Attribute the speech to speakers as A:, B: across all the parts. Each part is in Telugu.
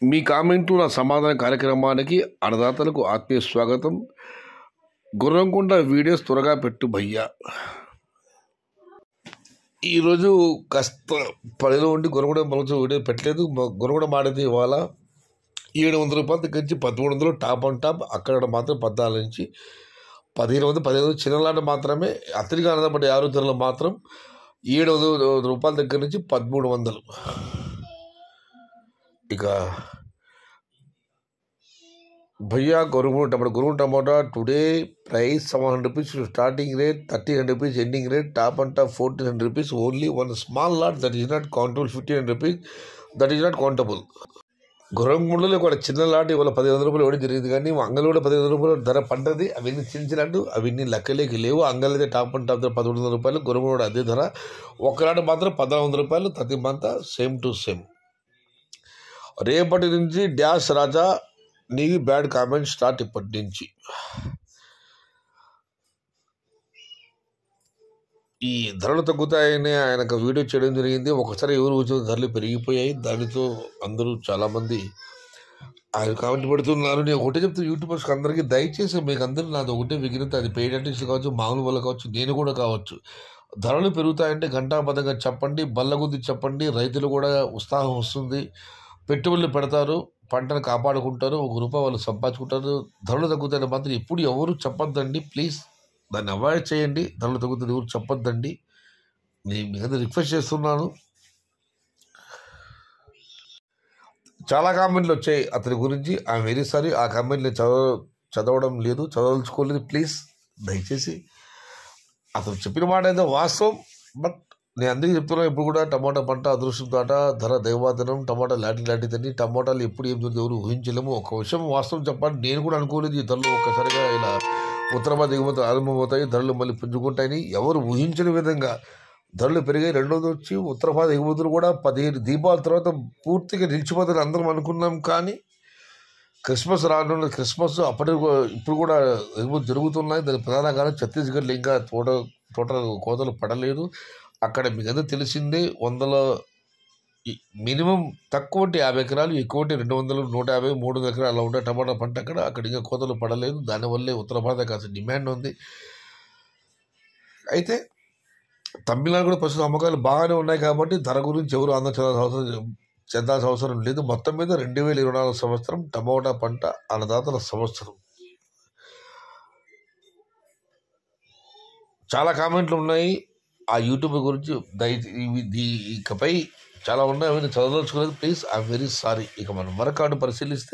A: మీ కామెంట్లు నా సమాధాన కార్యక్రమానికి అన్నదాతలకు ఆత్మీయ స్వాగతం గుర్రంకొండ వీడియోస్ త్వరగా పెట్టు భయ్యా ఈరోజు కాస్త పనిలో ఉండి గురగూడ మనసు వీడియో పెట్టలేదు మ- గురగూడ మాడేది ఇవాళ ఏడు వందల రూపాయల దగ్గర నుంచి పదమూడు వందలు టాప్ అండ్ టాప్ అక్కడ మాత్రం పద్నాలుగు నుంచి పదిహేను వందలు పదిహేను వందలు చిన్నలాంటి మాత్రమే అతనిగా ఆనందపడే ఆరు ధరలు మాత్రం ఏడు వందల రూపాయల దగ్గర నుంచి పదమూడు వందలు ఇక భయ్యా గొరుగుడు టమాటా గొరుగుడు టమాటా today price seven hundred rupees starting rate thirty hundred rupees ending rate top and top fourteen hundred rupees only one small lot that is not countable fifteen hundred rupees that is not countable గుర్రంగుండలో కూడా చిన్న లాట్ ఇవాళ పదిహేను వందల రూపాయలు ఇవ్వడం జరిగింది కానీ అంగలు కూడా పదిహేను వందల రూపాయలు ధర పడ్డది అవన్నీ చిన్న చిన్న లాంటి అవన్నీ లెక్కలేకి లేవు అంగల్ అయితే టాప్ అండ్ టాప్ ధర పదమూడు వందల రూపాయలు గుర్రంగుండ కూడా అదే ధర ఒక లాట్ మాత్రం పద్నాలుగు వందల రూపాయలు ప్రతి మంత్ సేమ్ టు సేమ్ రేపటి నుంచి డ్యాష్ రాజా నీకు బ్యాడ్ కామెంట్ స్టార్ట్ ఇప్పటి నుంచి ఈ ధరలు తగ్గుతాయని ఆయనకు వీడియో చేయడం జరిగింది ఒకసారి ఎవరు వచ్చిన ధరలు పెరిగిపోయాయి దానితో అందరూ చాలామంది ఆయన కామెంట్ పెడుతున్నారు నేను ఒకటే చెప్తాను యూట్యూబర్స్కి అందరికీ దయచేసి మీకు అందరూ నాది ఒకటే విఘ్నత అది పెయిడ్ ఆర్టిస్ట్ కావచ్చు మామూలు వాళ్ళు కావచ్చు నేను కూడా కావచ్చు ధరలు పెరుగుతాయంటే ఘంటాబద్ధంగా చెప్పండి బల్లగుద్ది చెప్పండి రైతులు కూడా ఉత్సాహం వస్తుంది పెట్టుబడులు పెడతారు పంటను కాపాడుకుంటారు ఒక రూపాయి వాళ్ళు సంపాదించుకుంటారు ధరలు తగ్గుతాయని మాత్రం ఎప్పుడు ఎవరు చెప్పొద్దండి ప్లీజ్ దాన్ని అవాయిడ్ చేయండి ధరలు తగ్గుతుంది ఎవరు చెప్పొద్దండి నేను మీ అందరూ రిక్వెస్ట్ చేస్తున్నాను చాలా కామెంట్లు వచ్చాయి అతని గురించి ఐ వెరీ సారీ ఆ కామెంట్లు నేను చదవ చదవడం లేదు చదవదలుచుకోలేదు ప్లీజ్ దయచేసి అతను చెప్పిన మాట అయితే వాస్తవం బట్ నేను అందుకే చెప్తున్నా ఇప్పుడు కూడా టమాటా పంట అదృష్టం తోట ధర దైవాదనం టమాటా లాంటి లాంటిదని టమాటాలు ఎప్పుడు ఏం జరుగుతుంది ఎవరు ఊహించలేము ఒక విషయం వాస్తవం చెప్పాలి నేను కూడా అనుకోలేదు ఈ ధరలు ఒక్కసారిగా ఇలా ఉత్తరాబాద్ దిగుమతి ఆరంభమవుతాయి ధరలు మళ్ళీ పుంజుకుంటాయని ఎవరు ఊహించని విధంగా ధరలు పెరిగాయి రెండోది వచ్చి ఉత్తరాబాద్ ఎగుమతులు కూడా పదిహేను దీపాల తర్వాత పూర్తిగా నిలిచిపోతాయని అందరం అనుకున్నాం కానీ క్రిస్మస్ రానున్న క్రిస్మస్ అప్పటి ఇప్పుడు కూడా ఎగుమతి జరుగుతున్నాయి దాని ప్రధాన కారణం ఛత్తీస్గఢ్లో ఇంకా తోట తోట కోతలు పడలేదు అక్కడ మీకు అందరూ తెలిసిందే వందల మినిమం తక్కువ అంటే యాభై ఎకరాలు ఎక్కువ అంటే రెండు వందలు నూట యాభై మూడు వందల ఎకరాలు అలా ఉండే టమాటా పంట అక్కడ అక్కడ ఇంకా కోతలు పడలేదు దానివల్లే ఉత్తర భారత కాస్త డిమాండ్ ఉంది అయితే తమిళనాడు కూడా ప్రస్తుతం అమ్మకాలు బాగానే ఉన్నాయి కాబట్టి ధర గురించి ఎవరు ఆందోళన చెందాల్సిన అవసరం చెందాల్సిన అవసరం లేదు మొత్తం మీద రెండు వేల ఇరవై నాలుగు సంవత్సరం టమోటా పంట అన్నదాతల సంవత్సరం చాలా కామెంట్లు ఉన్నాయి ఆ యూట్యూబ్ గురించి దయ ఇవి- ఈ- ఇకపై చాలా ఉన్నాయి అవన్నీ చదవదలుచుకోలేదు ప్లీజ్ ఐ వెరీ సారీ ఇక మనం మరొకటి పరిశీలిస్తే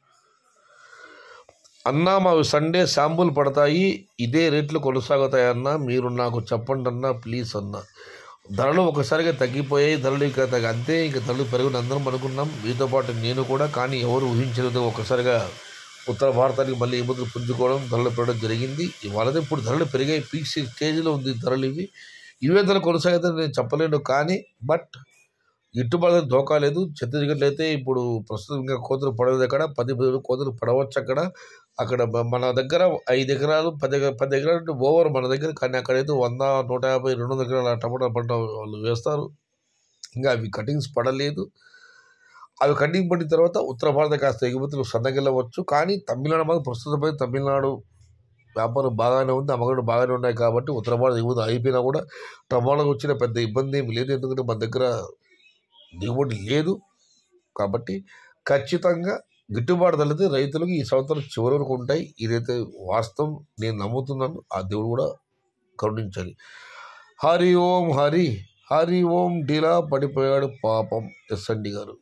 A: అన్నా మా సండే శాంపుల్ పడతాయి ఇదే రేట్లు కొనసాగుతాయి అన్నా మీరు నాకు చెప్పండి అన్నా ప్లీజ్ అన్నా ధరలు ఒకసారిగా తగ్గిపోయాయి ధరలు ఇక తగ్గ అంతే ఇక ధరలు పెరుగుని అందరం అనుకున్నాం మీతో పాటు నేను కూడా కానీ ఎవరు ఊహించలేదు ఒకసారిగా ఉత్తర భారతానికి మళ్ళీ ఎగుమతులు పుంజుకోవడం ధరలు పెరగడం జరిగింది ఇవాళ ఇప్పుడు ధరలు పెరిగాయి పీక్ స్టేజ్లో ఉంది ధరలు ఇవి ఇవే ధరలు కొనసాగుతాయని నేను చెప్పలేను కానీ బట్ గిట్టుబాటు దోకా లేదు ఛత్తీస్గఢ్లో అయితే ఇప్పుడు ప్రస్తుతం ఇంకా కోతలు పడలేదు అక్కడ పది పది కోతలు పడవచ్చు అక్కడ అక్కడ బ- మన దగ్గర ఐదు ఎకరాలు పది ఎక- పది ఎకరాలు అంటే ఓవర్ మన దగ్గర కానీ అక్కడైతే వంద నూట యాభై రెండు వందల ఎకరాల టమాటా పంట వాళ్ళు వేస్తారు ఇంకా అవి కటింగ్స్ పడలేదు అవి కటింగ్ పడిన తర్వాత ఉత్తర భారత కాస్త ఎగుమతులు సన్నగిల్లవచ్చు కానీ తమిళనాడు మాత్రం ప్రస్తుతమైన తమిళనాడు వ్యాపారం బాగానే ఉంది అమ్మకాలు బాగానే ఉన్నాయి కాబట్టి ఉత్తర భారత ఎగుమతి అయిపోయినా కూడా టమాటాకు వచ్చిన పెద్ద ఇబ్బంది ఏమి లేదు ఎందుకంటే మన దగ్గర దిగుబడి లేదు కాబట్టి ఖచ్చితంగా గిట్టుబాటు ధరలైతే రైతులకు ఈ సంవత్సరం చివరి వరకు ఉంటాయి ఇదైతే వాస్తవం నేను నమ్ముతున్నాను ఆ దేవుడు కూడా కరుణించాలి హరి ఓం హరి హరి ఓం డీలా పడిపోయాడు పాపం ఎస్ఎండి గారు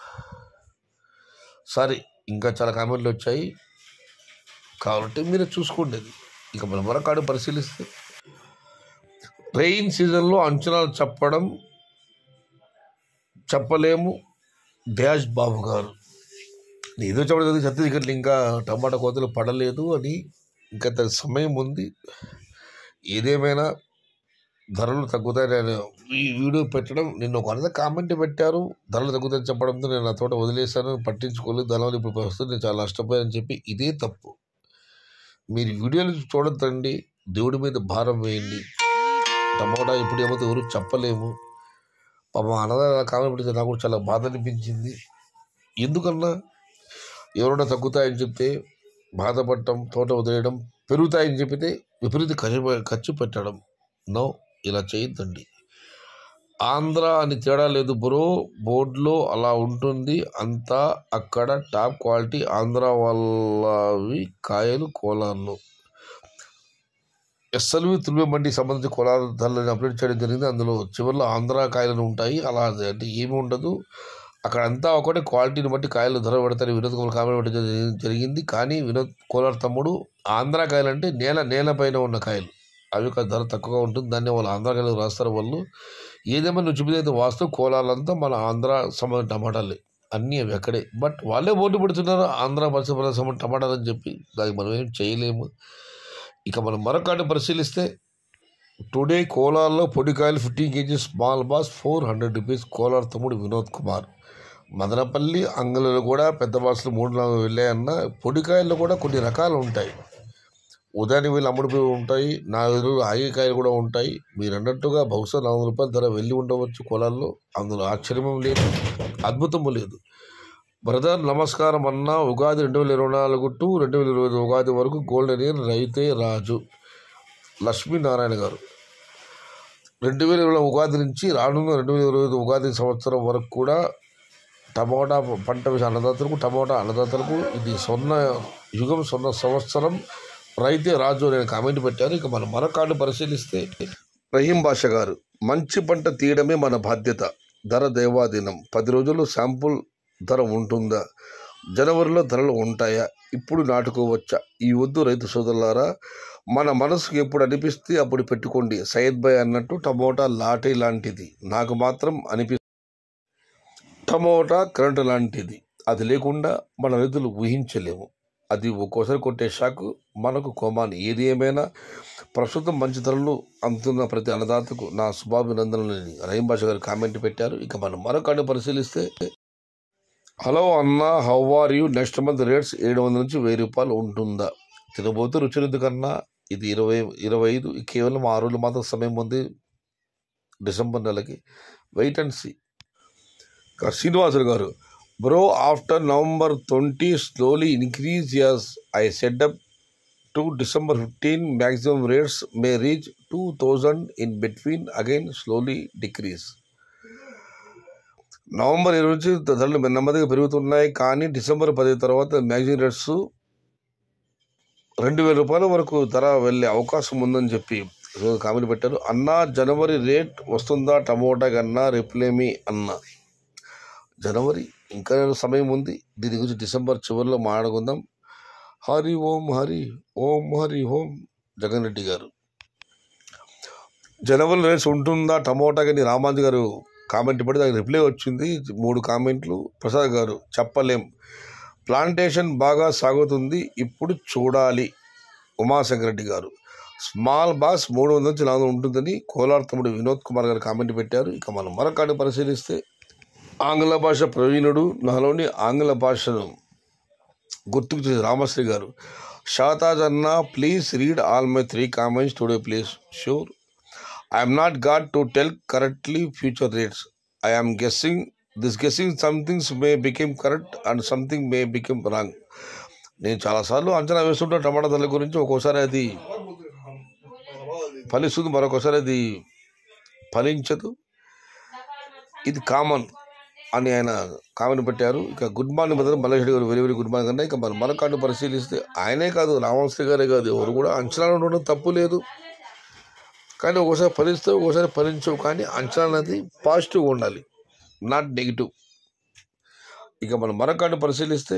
A: సరే ఇంకా చాలా కామెంట్లు వచ్చాయి కాబట్టి మీరు చూసుకోండి అది ఇక మనం మరొకటి పరిశీలిస్తే రెయిన్ సీజన్లో అంచనాలు చెప్పడం చెప్పలేము డ్యాష్ బాబు గారు ఏదో చెప్పడం జరిగింది ఛత్తీస్గఢ్లో ఇంకా టమాటా కోతలు పడలేదు అని ఇంకా దాని సమయం ఉంది ఏదేమైనా ధరలు తగ్గుతాయని నేను ఈ వీడియో పెట్టడం నిన్న ఒక అన్న కామెంట్ పెట్టారు ధరలు తగ్గుతాయని చెప్పడంతో నేను నా తోట వదిలేశాను పట్టించుకోలేదు దానివల్ల ఇప్పుడు ప్రస్తుతం నేను చాలా నష్టపోయానని చెప్పి ఇదే తప్పు మీరు వీడియోలు చూడొద్దండి దేవుడి మీద భారం వేయండి టమోటా ఇప్పుడు ఏమవుతుందో ఎవరు చెప్పలేము పాపం అన్నదాన కామెంట్ పెడితే నాకు కూడా చాలా బాధ అనిపించింది ఎందుకన్నా ఎవరైనా తగ్గుతాయని చెప్తే బాధపడటం తోట వదిలేయడం పెరుగుతాయని చెప్పితే విపరీత ఖర్చు ఖర్చు పెట్టడం నో ఇలా చేయొద్దండి ఆంధ్ర అని తేడా లేదు బ్రో బోర్డులో అలా ఉంటుంది అంతా అక్కడ టాప్ క్వాలిటీ ఆంధ్ర వాళ్ళవి కాయలు కోలార్లు ఎస్ఎల్వి తుల్వే మండికి సంబంధించి కోలార్ ధరలను అప్డేట్ చేయడం జరిగింది అందులో చివరిలో ఆంధ్ర కాయలు ఉంటాయి అలా అంటే ఏమి ఉండదు అక్కడ అంతా ఒకటే క్వాలిటీని బట్టి కాయలు ధర పెడతారు వినోద్ కుమార్ కామెంట్ పెట్టడం జరిగి- జరిగింది కానీ వినోద్ కోలార్ తమ్ముడు ఆంధ్ర కాయలు అంటే నేల నేల పైన ఉన్న కాయలు అవి ఒక ధర తక్కువగా ఉంటుంది దాన్ని వాళ్ళు ఆంధ్ర కాయలు రాస్తారు వాళ్ళు ఏదేమైనా నువ్వు చూపితే వాస్తవం కోలాలంతా మన ఆంధ్ర సంబంధించిన టమాటాలే అన్నీ అవి అక్కడే బట్ వాళ్ళే ఓటు పెడుతున్నారు ఆంధ్ర పరిశ్రమ సంబంధించిన టమాటాలు అని చెప్పి దానికి మనం ఏం చేయలేము ఇక మనం మరొకటి పరిశీలిస్తే టుడే కోలార్లో పొడికాయలు fifteen kgs small box four hundred rupees Kolar తమ్ముడు వినోద్ కుమార్ మదనపల్లి అంగళలో కూడా పెద్ద బాసులు మూడు నాలుగు వెళ్ళాయన్న పొడికాయల్లో కూడా కొన్ని రకాలు ఉంటాయి ఉదయాన్నే వీళ్ళు అమ్ముడుపోయి ఉంటాయి నా ఎదురు ఆగికాయలు కూడా ఉంటాయి మీరు అన్నట్టుగా బహుశా నాలుగు రూపాయల ధర వెళ్ళి ఉండవచ్చు కోలాల్లో అందులో ఆశ్చర్యం లేదు అద్భుతము లేదు బ్రదర్ నమస్కారం అన్న ఉగాది రెండు వేల ఇరవై నాలుగు టు రెండు వేల ఇరవై ఐదు ఉగాది వరకు గోల్డెన్ ఇయర్ రైతే రాజు లక్ష్మీనారాయణ గారు రెండు వేల ఇరవై ఉగాది నుంచి రానున్న రెండు వేల ఇరవై ఐదు ఉగాది సంవత్సరం వరకు కూడా టమోటా పంట వేసే అన్నదాతలకు టమోటా అన్నదాతలకు ఇది స్వర్ణ యుగం స్వర్ణ సంవత్సరం రైతే రాజు అనే కామెంట్ పెట్టారు ఇక మనం మరొక పరిశీలిస్తే రహీం బాషా గారు మంచి పంట తీయడమే మన బాధ్యత ధర దేవాధీనం పది రోజులు శాంపుల్ ధర ఉంటుందా జనవరిలో ధరలు ఉంటాయా ఇప్పుడు నాటుకోవచ్చా ఈ వద్దు రైతు సోదరులారా మన మనసుకు ఎప్పుడు అనిపిస్తే అప్పుడు పెట్టుకోండి సయ్యద్ భాయ్ అన్నట్టు టమోటా లాటే లాంటిది నాకు మాత్రం అనిపి టమోటా కరెంటు లాంటిది అది లేకుండా మన రైతులు ఊహించలేము అది ఒక్కోసారి కొట్టే షాకు మనకు కోమాని ఏది ఏమైనా ప్రస్తుతం మంచి ధరలు అందుతున్న ప్రతి అన్నదాతకు నా శుభాభినందనలని రహీం బాషా గారు కామెంట్ పెట్టారు ఇక మనం మరొకటి పరిశీలిస్తే హలో అన్న how are you next month rates ఏడు వందల నుంచి వెయ్యి రూపాయలు ఉంటుందా తినబోతూ రుచిరుద్దు కన్నా ఇది ఇరవై ఇరవై ఐదు కేవలం ఆరు రోజులు మాత్రం సమయం ఉంది డిసెంబర్ నెలకి wait and see Srinivasulu garu bro after November twenty slowly increase yes I setup to December fifteen maximum rates may reach two thousand in between again slowly decrease November ఇరవై నుంచి ధరలు నెమ్మదిగా పెరుగుతున్నాయి కానీ డిసెంబర్ పది తర్వాత మ్యాక్సిమం రేట్స్ రెండు వేల రూపాయల వరకు ధర వెళ్ళే అవకాశం ఉందని చెప్పి కామెంట్ పెట్టారు అన్న జనవరి రేట్ వస్తుందా టమోటా కన్నా రిప్లేమి అన్న జనవరి ఇంకా సమయం ఉంది దీని గురించి డిసెంబర్ చివరిలో మాట్లాడుకుందాం హరి ఓం హరి ఓం హరి ఓం జగన్ రెడ్డి గారు జనవరి రేట్స్ ఉంటుందా టమోటా కానీ రామాంజీ గారు కామెంట్ పడి దానికి రిప్లై వచ్చింది మూడు కామెంట్లు ప్రసాద్ గారు చెప్పలేం ప్లాంటేషన్ బాగా సాగుతుంది ఇప్పుడు చూడాలి ఉమాశంకర్ రెడ్డి గారు స్మాల్ బాస్ మూడు వందల నుంచి నాలుగు వందలు ఉంటుందని కోలార్ తమ్ముడు వినోద్ కుమార్ గారు కామెంట్ పెట్టారు ఇక మనం మరొకటి పరిశీలిస్తే ఆంగ్ల భాష ప్రవీణుడు నాలోని ఆంగ్ల భాషను గుర్తుకు చేసే రామశ్రీ గారు షాతాజ్ అన్న please read all my three comments today please sure I'm not got to tell correctly future rates I'm guessing this guessing somethings may become correct and something may become wrong నేను చాలాసార్లు అంచనా వేస్తుంటాను టమాటా ధరల గురించి ఒక్కోసారి అది ఫలిస్తుంది మరొకసారి అది ఫలించదు ఇది కామన్ అని ఆయన కామెంట్ పెట్టారు ఇక గుడ్ మార్నింగ్ బదులు మల్లేష్ గారు వెరీ వెరీ గుడ్ మార్నింగ్ అన్న ఇక మన మరొకటి పరిశీలిస్తే ఆయనే కాదు రామశ్రీ గారే కాదు ఎవరు కూడా అంచనాలు ఉండడం తప్పు లేదు కానీ ఒకసారి ఫలిస్తే ఒకసారి ఫలించవు కానీ అంచనా అనేది పాజిటివ్ ఉండాలి నాట్ నెగిటివ్ ఇక మనం మరొకటి పరిశీలిస్తే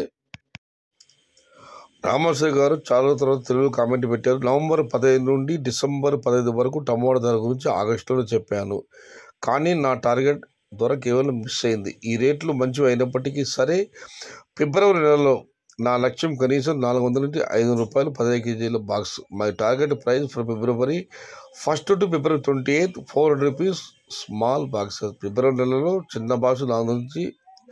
A: రామశ్రీ గారు చాలా తర్వాత తెలుగు కామెంట్ పెట్టారు నవంబర్ పదహైదు నుండి డిసెంబర్ పదహైదు వరకు టమోటా ధర గురించి ఆగస్టులో చెప్పాను కానీ నా టార్గెట్ ధర కేవలం మిస్ అయింది ఈ రేట్లు మంచివి అయినప్పటికీ సరే ఫిబ్రవరి నెలలో నా లక్ష్యం కనీసం నాలుగు వందల నుంచి ఐదు వందల రూపాయలు పదహైదు కేజీల box my target price for February first to February twenty eighth four hundred rupees small box ఫిబ్రవరి నెలలో చిన్న బాక్స్ నాలుగు వందల నుంచి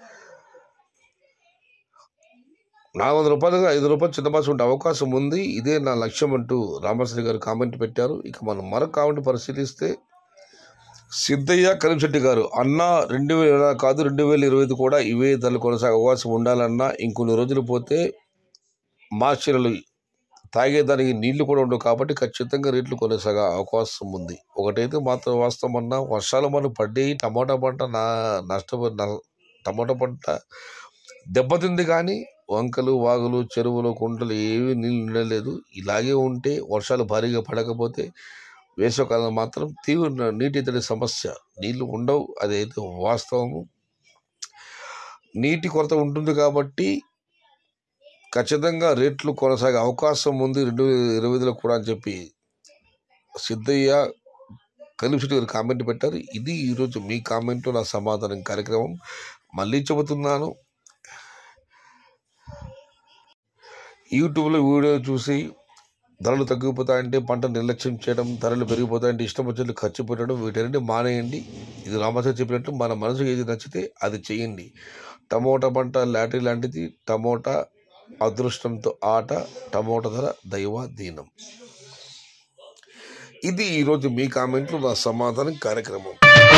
A: నాలుగు వందల రూపాయలుగా ఐదు రూపాయలు చిన్న బాక్స్ ఉండే అవకాశం ఉంది ఇదే నా లక్ష్యం అంటూ రామశ్రీ గారు కామెంట్ పెట్టారు ఇక మనం మరొక కామెంట్ పరిశీలిస్తే సిద్ధయ్య కరీంశెట్టి గారు అన్న రెండు వేల కాదు రెండు వేల ఇరవై ఐదు కూడా ఇవే ధరలు కొనసాగే అవకాశం ఉండాలన్నా ఇంకొన్ని రోజులు పోతే మార్చిలు తాగేదానికి నీళ్లు కూడా ఉండవు కాబట్టి ఖచ్చితంగా రేట్లు కొనసాగే అవకాశం ఉంది ఒకటైతే మాత్రం వాస్తవం అన్నా వర్షాలు మనం పడ్డాయి టమాటా పంట నా నష్టపో న- టమాటా పంట దెబ్బతింది కానీ వంకలు వాగులు చెరువులు కుంటలు ఏవి నీళ్ళు నిండలేదు ఇలాగే ఉంటే వర్షాలు భారీగా పడకపోతే వేసవకాలం మాత్రం తీవ్ర నీటి ఎద్దడి సమస్య నీళ్లు ఉండవు అదైతే వాస్తవము నీటి కొరత ఉంటుంది కాబట్టి ఖచ్చితంగా రేట్లు కొనసాగే అవకాశం ఉంది రెండు వేల ఇరవై ఐదులో కూడా అని చెప్పి సిద్ధయ్య కలిసిటి గారు కామెంట్ పెట్టారు ఇది ఈరోజు మీ కామెంట్ నా సమాధానం కార్యక్రమం మళ్ళీ చెబుతున్నాను యూట్యూబ్లో వీడియో చూసి ధరలు తగ్గిపోతాయంటే పంట నిర్లక్ష్యం చేయడం ధరలు పెరిగిపోతాయంటే ఇష్టం వచ్చినట్లు ఖర్చు పెట్టడం వీటన్నిటి మానేయండి ఇది రామాచారి చెప్పినట్టు మన మనసుకు ఏది నచ్చితే అది చేయండి టమోటా పంట లాటరీ లాంటిది టమోటా అదృష్టంతో ఆట టమోటా ధర దైవాధీనం ఇది ఈరోజు మీ కామెంట్లు నా సమాధానం కార్యక్రమం